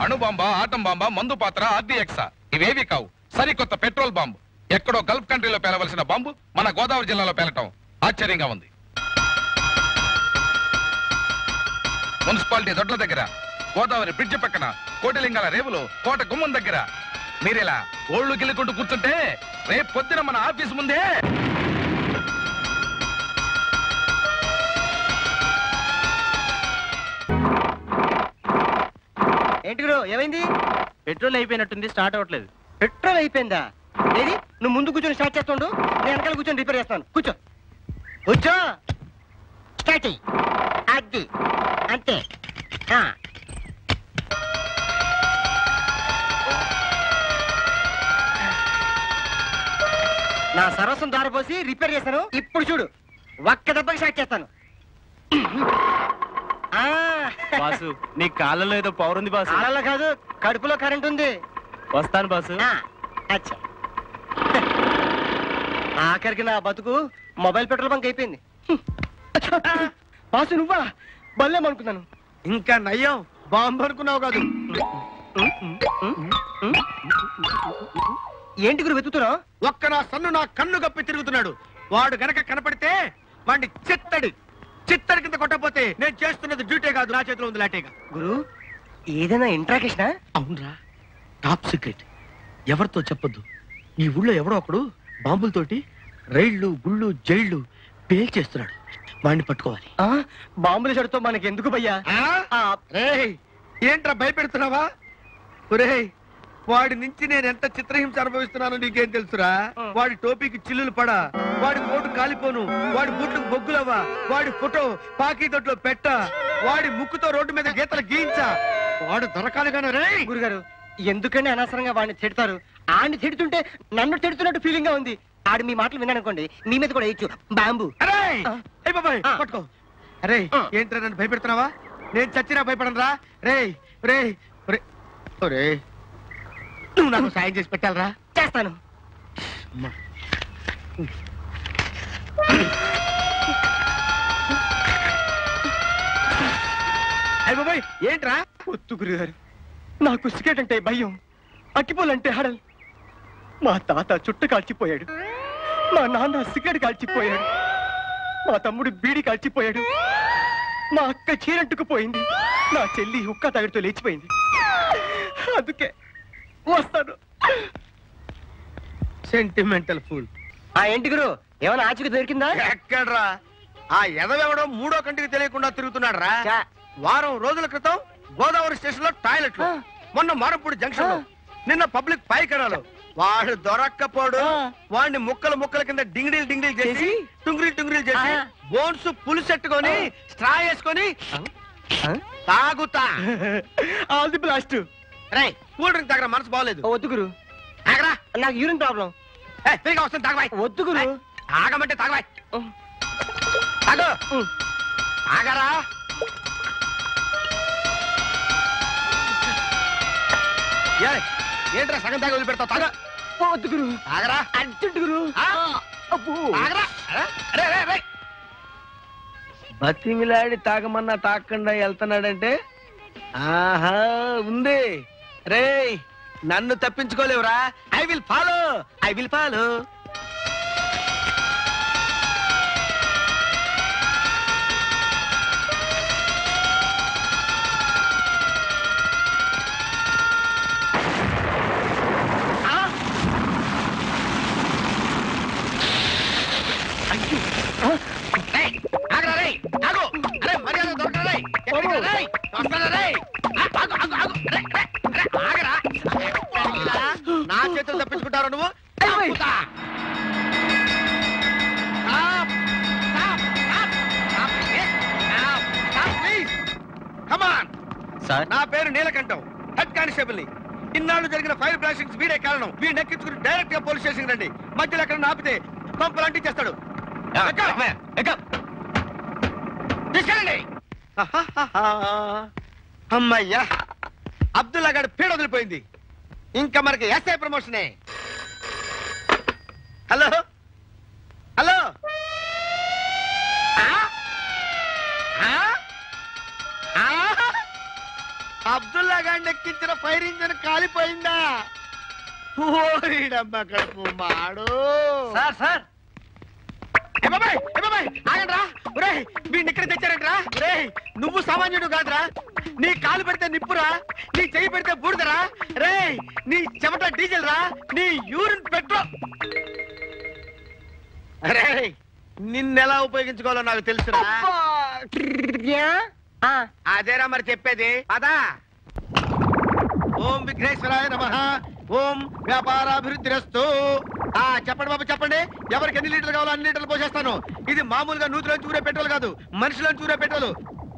అణుబాంబా atom బాంబా మందు పాత్ర ఆర్డీఎక్సా ఇవేవి కావు సరికొత్త పెట్రోల్ బాంబు ఎక్కడో గల్ఫ్ కంట్రీలో పేలవలసిన బాంబు మన గోదావరి జిల్లాలో పేలటం ఆశ్చర్యంగా ఉంది మున్సిపాలిటీ దొడ్ల దగ్గర గోదావరి బ్రిడ్జ్ పక్కన కోటిలింగాల రేవులో కోట గుమ్మం దగ్గర మీరిలా ఓళ్ళు గిల్లుకుంటూ కూర్చుంటే రేపు పొద్దున మన ఆఫీస్ ముందే ఏంటి గురు ఏమైంది పెట్రోల్ అయిపోయినట్టుంది స్టార్ట్ అవ్వట్లేదు పెట్రోల్ అయిపోయిందా ఏది నువ్వు ముందు కూర్చొని స్టార్ట్ చేస్తుండు నేను వెనకాల కూర్చొని రిపేర్ చేస్తాను కూర్చో కూర్చో స్టార్ట్ చెయ్యి. అది అంతే ఆ. నా సర్వస్వం దారిపోసి రిపేర్ చేశాను ఇప్పుడు చూడు ఒక్క దెబ్బకి స్టార్ట్ చేస్తాను ఆ. బాసు నీ కాళ్ళలో ఏదో పవర్ ఉంది బాసు కాళ్ళలో కాదు కడుపులో కరెంట్ ఉంది వస్తాను బాసు ఆ, అచ్చా ఆఖరికి నా బతుకు మొబైల్ పెట్రోల్ బంక్ అయిపోయింది హ్మ్. అచ్చా. బాసు నువ్వా బల్లేమనుకున్నాను ఇంకా నయ్యం బాంబు అనుకున్నావు కాదు ఏంటి గురు వెతుకుతున్నావు ఒక్క నా సన్ను నా కన్ను కప్పి తిరుగుతున్నాడు వాడు గనక కనపడితే వాడిని చిత్తడి చిత్తడి కింద కొట్టకపోతే నేను చేస్తున్నది డ్యూటీ కాదు నా చేతిలో ఉంది లాటేగా గురు ఏదైనా ఇంట్రాకేషనా అవునరా టాప్ సీక్రెట్ ఎవరితో చెప్పొద్దు ఈ ఊళ్ళో ఎవడో ఒకడు బాంబులతోటి రైళ్లు గుళ్ళు జైళ్లు పేల్చేస్తున్నాడు వాడిని పట్టుకోవాలి ఆ, బాంబుల చెడుతో మనకి ఎందుకు భయ్యా ఆ, రేయ్ ఏంట్రా భయపెడుతున్నావా ఒరేయ్ వాడి నుంచి నేను ఎంత చిత్రహింస అనుభవిస్తున్నానో నీకేం తెలుసురా వాడి టోపీకి చిల్లులు పడా వాడి మోటు కాలిపోను వాడి బూట్లకు బొగ్గులవ్వా వాడి ఫోటో పాకీ దొడ్లో పెట్ట వాడి ముక్కుతో రోడ్డు మీద గీతలు గీయించా వాడు దొరకాలి కానీ రేయ్ గురుగారు ఎందుకని అనవసరంగా వాడిని తిడతారు ఆడిని తిడుతుంటే నన్ను తిడుతున్నట్టు ఫీలింగ్ గా ఉంది ఆడు మీ మాటలు విన్నానుకోండి మీ మీద కూడా వేయచ్చు బాంబు అరే ఆ. ఏయ్ బాబాయ్ ఆ. పట్టుకో అరే ఆ. ఏంట్రా నన్ను భయపెడుతున్నావా నేను చచ్చినా భయపడను రా రేయ్ రేయ్ ఒరే ఒరే నువ్వు నాకు సాయం చేసి పెట్టాలరా చేస్తాను అయ్య బాబాయ్ ఏంట్రా వద్దు గురుగారు నాకు సిగరెట్ అంటే భయం అక్కిపోలంటే హడల్ మా తాత చుట్ట కాల్చిపోయాడు మా నాన్న సిగరెట్ కాల్చిపోయాడు మా తమ్ముడు బీడి కాల్చిపోయాడు మా అక్క చీరంటుకుపోయింది నా చెల్లి ఉక్క తగడితో లేచిపోయింది అందుకే వస్తాను సెంటిమెంటల్ ఫుల్ ఆ ఏంటి గురు ఏమైనా ఆచూకి దొరికిందా ఎక్కడ్రా ఆ ఎదవెవడో మూడో కంటికి తెలియకుండా తిరుగుతున్నాడు రా చా. వారం రోజుల క్రితం గోదావరి స్టేషన్ లో టాయిలెట్లు ఆ. మొన్న మారపూడి జంక్షన్ లో ఆ. నిన్న పబ్లిక్ పైకరాలు వాడు దొరక్కపోడు ఆ. వాడిని ముక్కలు ముక్కల కింద డింగిడీలు డింగిడీలు చేసి చేసి? టుంగిరీలు టుంగిరీలు చేసి ఆ. బోన్స్ పులుసెట్టుకొని స్ట్రా వేసుకొని ఆ? తాగుతా ఆల్ ది బ్లాస్ట్ రేయ్ కూల్ డ్రింక్ తాగరా మనసు బాగలేదు వద్దు గురు ఆగరా నాకు యూరిన్ ప్రాబ్లం ఏయ్, ఫ్రీగా వస్తుంది తాగబాయ్ వద్దు గురు ఆగమంటే తాగబాయ్ తాగు ఆగరా ఏయ్, ఏంట్రా సగం తాగి వదిలిపెడతావు తాగ వద్దు గురు ఆగరా అర్జెంట్ గురు ఆ? అబ్బో ఆగరా అరే, అరే, అరే, అరే. బతిమిలాడి తాగమన్నా తాగకుండా వెళ్తున్నాడంటే ఆహా ఉంది రేయ్ నన్ను తప్పించుకోలేవురా I will follow I will follow రేయ్, ఆగరా రేయ్, ఆగు. అరే, మర్యాద దొరకరా రేయ్. ఎక్కడికి రా రేయ్? వస్తానా రేయ్? ఆ, ఆగు, ఆగు, ఆగు. అరే, అరే, అరే, ఆగరా. ఎక్కడికి రా? నా చేతులు తప్పించుకుంటారు నువ్వు తప్పుతా. Stop. Stop. Stop. Stop. ఏ, stop. Stop, please. Come on. Sir నా పేరు నీలకంఠం హెడ్ కానిస్టేబుల్ ని ఇన్నాళ్ళు జరిగిన ఫైర్ బ్లాస్టింగ్స్ వీడే కారణం వీడిని ఎక్కించుకుని డైరెక్ట్ గా పోలీస్ స్టేషన్ రండి మధ్యలో ఎక్కడ ఆపితే పంపలు అంటించేస్తాడు ఎక్క. తీసుకెళ్ళండి అమ్మయ్యా అబ్దుల్లా గారి పీడ వదిలిపోయింది ఇంకా మనకి ఎస్ఐ ప్రమోషనే హలో హలో ఆ? ఆ? ఆ? అబ్దుల్లా గారిని ఎక్కించిన ఫైర్ ఇంజన్ కాలిపోయిందా ఓరిడమ్మ కడుపు మాడు సార్ సార్ ఏ బాబాయ్, ఏ బాబాయ్, ఆగండ్రా. ఒరేయ్, వీడిని ఇక్కడ తెచ్చారంట్రా ఒరేయ్, నువ్వు సామాన్యుడు కాదురా నీ కాలు పెడితే నిప్పురా నీ చెయ్యి పెడితే బూడిదరా రే నీ చెమట డీజిల్ రా నీ యూరిన్ పెట్రోల్ రే నిన్నెలా ఉపయోగించుకోవాలో నాకు తెలుసురా అదేరా మరి చెప్పేది అదా ఓం విఘ్నేశ్వరాయ నమ ఓం వ్యాపారాభివృద్ధి రస్తు ఆ చెప్పండి బాబు చెప్పండి ఎవరికి ఎన్ని లీటర్లు కావాలో అన్ని లీటర్లు పోసేస్తాను ఇది మామూలుగా నూతిలో చూరే పెట్రోల్ కాదు మనుషులో చూరే పెట్రోల్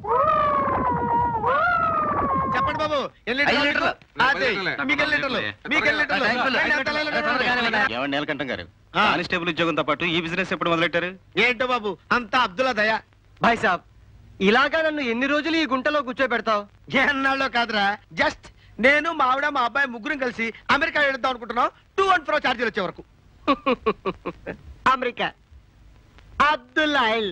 చెప్పండి బాబు ఎన్ని ఐదు లీటర్లు లీటర్లు. అదే మీకు ఎన్ని లీటర్లు మీకు ఎన్ని లీటర్లు రండి, అంతా రండి, రండి. ఏమండి నీలకంఠం గారు ఆ. కానిస్టేబుల్ ఉద్యోగంతో పాటు ఈ బిజినెస్ ఎప్పుడు మొదలెట్టారు ఏంటో బాబు అంతా అబ్దుల్లా దయ భాయ్ సాబ్ ఇలాగా నన్ను ఎన్ని రోజులు ఈ గుంటలో కూర్చోబెడతావు ఎన్నాళ్ళో కాదురా జస్ట్ నేను మా ఆవిడ మా అబ్బాయి ముగ్గురం కలిసి అమెరికా వెళ్దాం అనుకుంటున్నాం టూ అండ్ ఫ్రో ఛార్జీలు వచ్చే వరకు అమెరికా అబ్దుల్లాయిల్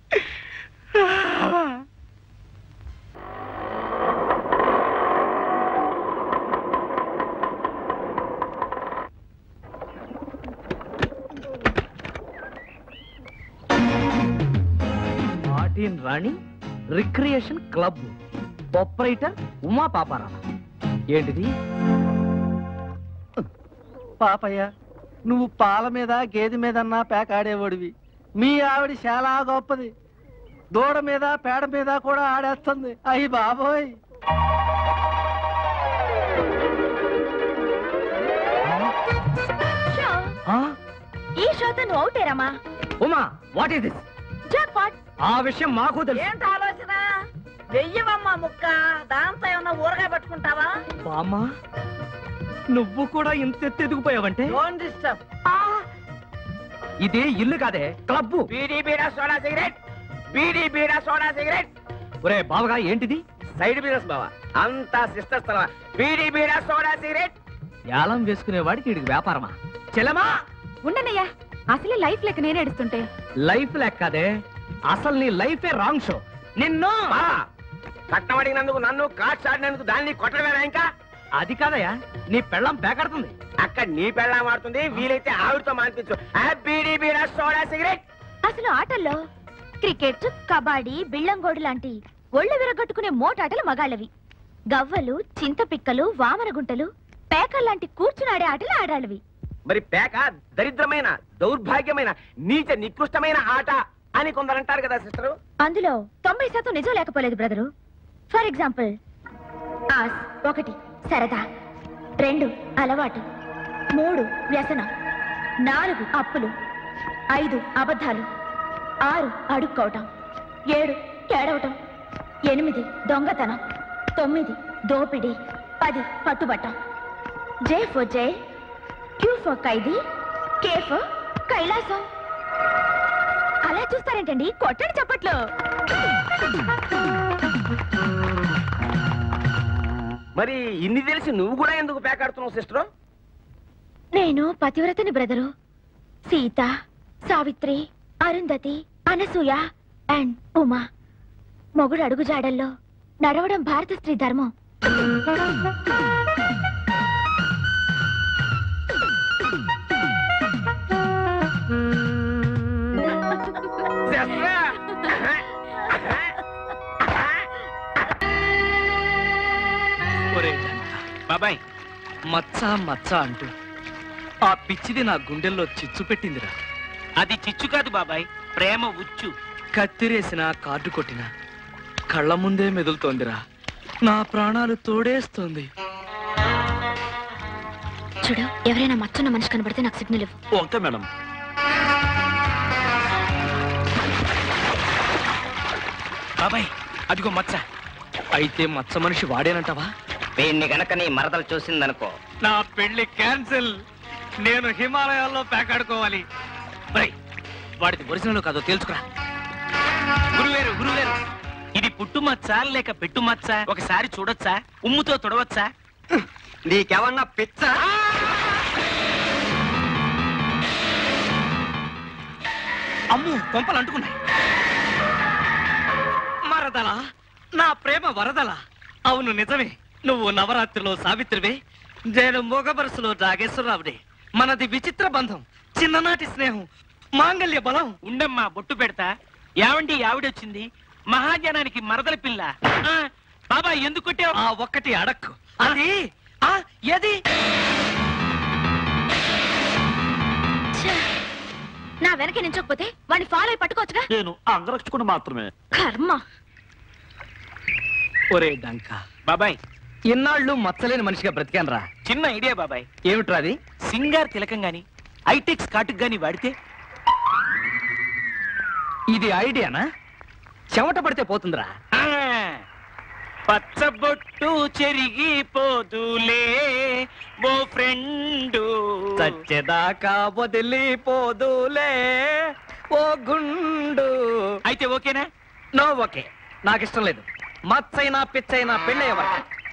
మార్టిన్ రాణి recreation club operator Uma Paparao ఏంటిది పాపయ్య నువ్వు పాల మీద గేదె మీదన్నా పేక ఆడేవాడివి మీ ఆవిడ చాలా గొప్పది దూడ మీద పేడ మీద కూడా ఆడేస్తుంది అయ్యి బాబోయ్ షో ఆ? ఈ షోతో నువ్వు అవుటేరమ్మా Uma what is this jackpot ఆ విషయం మాకు తెలుసు ఏంటి ఆలోచన వెయ్యవమ్మా ముక్క దాంతో ఏమన్నా ఊరగాయ పట్టుకుంటావా బామ్మ నువ్వు కూడా ఇంత ఎత్తు ఎదిగిపోయావంటే డోంట్ డిస్టర్బ్ ఇది ఇల్లు కాదే club beedi beeda soda cigarette beedi beeda soda cigarette ఒరే బావగా ఏంటిది సైడ్ బిజినెస్ బావా అంతా సిస్టర్స్ తల బీడీ బీడా సోడా సిగరెట్ ఏలం వేసుకునేవాడికి వీడికి వ్యాపారమా చెలమా ఉండనయ్యా అసలే లైఫ్ లెక్క నేను ఏడుస్తుంటే లైఫ్ లెక్కదే అసలు నీ లైఫే రాంగ్ షో నిన్ను కట్నం అడిగినందుకు నన్ను కాట్ ఆడినందుకు దాన్ని కొట్టడమేనా ఇంకా అది కాదయ్యా నీ పెళ్ళం పేకడుతుంది అక్కడ నీ పెళ్ళం ఆడుతుంది వీలైతే ఆవిడతో మానిపించు ఆ బీడీ బీడా సోడా సిగరెట్ అసలు ఆటల్లో క్రికెట్ కబడ్డీ బిళ్ళంగోడు లాంటి ఒళ్ళు విరగొట్టుకునే మోటాటలు మగాళ్ళవి గవ్వలు చింతపిక్కలు వామనగుంటలు పేకల్లాంటి కూర్చునాడే ఆటలు ఆడాళ్ళవి మరి పేక దరిద్రమైన దౌర్భాగ్యమైన నీచ నికృష్టమైన ఆట అని కొందరు అంటారు కదా సిస్టర్ అందులో తొంభై శాతం నిజం లేకపోలేదు బ్రదరు ఫర్ ఎగ్జాంపుల్ ఆస్ ఒకటి సరదా రెండు అలవాటు మూడు వ్యసనం నాలుగు అప్పులు ఐదు అబద్ధాలు ఆరు అడుక్కోవటం ఏడు కేడవటం ఎనిమిది దొంగతనం తొమ్మిది దోపిడీ పది పట్టుబట్టం J for Jai Q for ఖైదీ కే ఫర్ కైలాసం అలా చూస్తారేంటండి కొట్టండి చప్పట్లు మరి ఇన్ని తెలిసి నువ్వు కూడా ఎందుకు పేకాడుతున్నావు సిస్టర్ నేను పతివ్రతని బ్రదరు సీత సావిత్రి అరుంధతి అనసూయ అండ్ ఉమా మొగుడు అడుగుజాడల్లో నడవడం భారత స్త్రీ ధర్మం ఒరే జంట, బాబాయ్ మచ్చ మచ్చ అంటూ ఆ పిచ్చిది నా గుండెల్లో చిచ్చు పెట్టిందిరా అది చిచ్చు కాదు బాబాయ్ ప్రేమ ఉచ్చు కత్తిరేసిన కార్డు కొట్టిన కళ్ళ ముందే మెదులుతోందిరా నా ప్రాణాలు తోడేస్తోంది చూడు ఎవరైనా మచ్చున్న మనిషి కనబడితే నాకు సిగ్నల్ ఇవ్వు ఓకే మేడం బాబాయ్ అదిగో మచ్చ అయితే మచ్చ మనిషి వాడేనంటావా వీడిని గనక నీ మరదలు చూసిందనుకో నా పెళ్లి క్యాన్సిల్ నేను హిమాలయాల్లో పేకాడుకోవాలి ఒరేయ్, వాడిది ఒరిజినల్ కాదో తెలుసుకురా గురువేరు గురువేరు ఇది పుట్టు మచ్చ లేక పెట్టు మచ్చ ఒకసారి చూడొచ్చా ఉమ్ముతో తొడవచ్చా నీకెవన్నా పిచ్చ అమ్ము కొంపలు అంటుకున్నాయి మరదలా నా ప్రేమ వరదలా అవును నిజమే నువ్వు నవరాత్రిలో సావిత్రివే నేను మొగబరసులో నాగేశ్వరరావుని మనది విచిత్ర బంధం చిన్ననాటి స్నేహం మాంగల్య బలం ఉండమ్మా బొట్టు పెడతా యావండి ఆవిడొచ్చింది మహాజనానికి మరదల పిల్ల ఆ, బాబా ఎందుకు కొట్టావు ఆ ఒక్కటి అడక్కు అది ఆ ఏది ఛే! నా వెనక నించకపోతే వాడిని ఫాలో అయి పట్టుకోవచ్చుగా నేను అంగరక్షకుడు మాత్రమే కర్మ ఒరే డంక బాబాయ్ ఇన్నాళ్ళు మచ్చలేని మనిషిగా బ్రతికానరా చిన్న ఐడియా బాబాయ్ ఏమిట్రా అది సింగార్ తిలకం గాని ఐటెక్స్ కాటుకు గాని వాడితే ఇది ఐడియానా చెమట పడితే పోతుందిరా ఆ, పచ్చబొట్టు చెరిగిపోదులే ఓ ఫ్రెండు చచ్చేదాకా వదిలిపోదులే ఓ గుండు అయితే ఓకేనా నో ఓకే నాకు ఇష్టం లేదు మచ్చైనా పిచ్చైనా పెళ్ళయ్యవా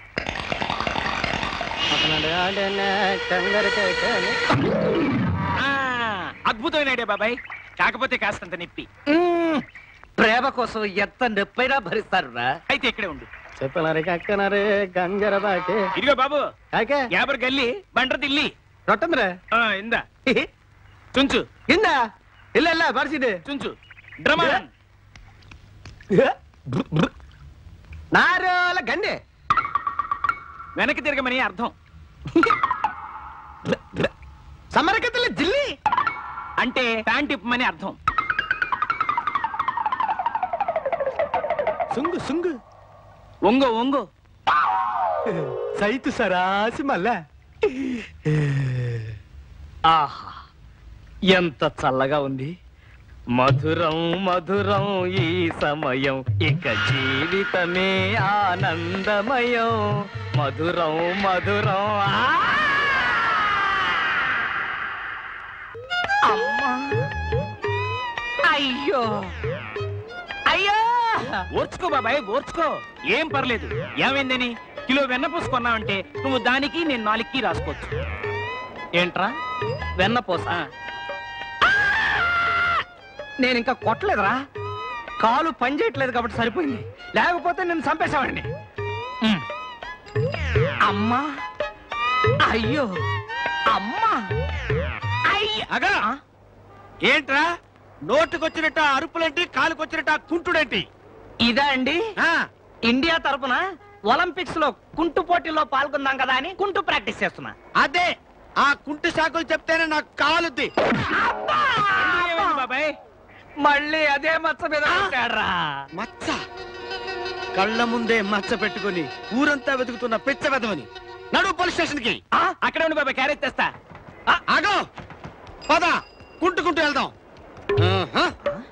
ఆ, అద్భుతమైన ఐడియా బాబాయ్ కాకపోతే కాస్తంత నొప్పి ప్రేమ కోసం ఎంత నొప్పైనా భరిస్తారురా అయితే ఇక్కడే ఉండు చెప్పనరే కక్కనరే గంజర బాకే ఇదిగో బాబు కాకే యాబర్ గల్లి బండ్ర దిల్లి రొట్టంద్రే ఆ, ఇందా చుంచు ఇంద ಇಲ್ಲ ಇಲ್ಲ ಬರ್ಸಿದೆ చుంచు డ్రమాన్ నారోల గండే వెనక్కి తిరగమని అర్థం సమరకతల జిల్లి అంటే ప్యాంట్ ఇప్పమని అర్థం సుంగు సుంగు ఒంగో ఒంగో సైతు సరాసి మల్ల ఆహా ఎంత చల్లగా ఉంది మధురం మధురం ఈ సమయం ఇక జీవితమే ఆనందమయం మధురం మధురం ఆ! అమ్మా అయ్యో అయ్యో ఓర్చుకో బాబాయ్ ఓర్చుకో ఏం పర్లేదు ఏమైందని కిలో వెన్న పూసుకున్నావంటే నువ్వు దానికి నేను నాలుగుకి రాసుకోవచ్చు ఏంట్రా వెన్నపోస నేను ఇంకా కొట్టలేదురా కాలు పని చేయట్లేదు కాబట్టి సరిపోయింది లేకపోతే నేను చంపేశావండి ఉమ్. అమ్మా అయ్యో అమ్మా అయ్యో అగా ఏంట్రా నోటుకొచ్చినట్ట అరుపులేంటి కాలుకొచ్చినట్ట కుంటుడేంటి ఇదా అండి ఆ, ఇండియా తరపున ఒలింపిక్స్ లో కుంటు పోటీలో పాల్గొందాం కదా అని కుంటు ప్రాక్టీస్ చేస్తున్నా అదే ఆ కుంటు శాఖలు చెప్తేనే నాకు కాలుద్ది ఏమైంది బాబాయ్ మళ్ళీ అదే మచ్చ మీద కొట్టాడ్రా. మచ్చ కళ్ళ ముందే మచ్చ పెట్టుకుని ఊరంతా వెతుకుతున్న పిచ్చ వెదవని నడు పోలీస్ స్టేషన్ కి ఆ, అక్కడే ఉండి బాబాయ్ క్యారెట్ తెస్తా ఆగో పద కుంటుకుంటూ వెళ్దాం ఆహా.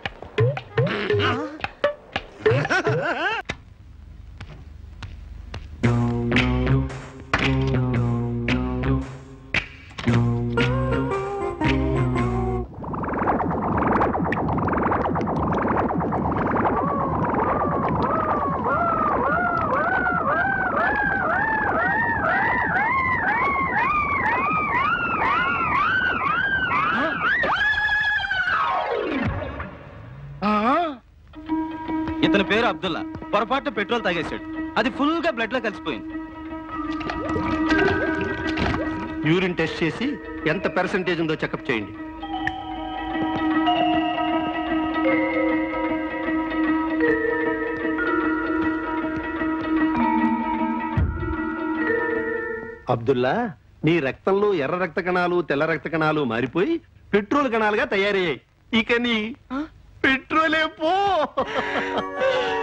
ఇతని పేరు అబ్దుల్లా పొరపాటు పెట్రోల్ తాగేశాడు అది ఫుల్ గా బ్లడ్ లో కలిసిపోయింది యూరిన్ టెస్ట్ చేసి ఎంత పర్సంటేజ్ ఉందో చెకప్ చేయండి అబ్దుల్లా నీ రక్తంలో ఎర్ర రక్త కణాలు తెల్ల రక్త కణాలు మారిపోయి పెట్రోల్ కణాలుగా తయారయ్యాయి ఇక నీ పెట్రోలే పో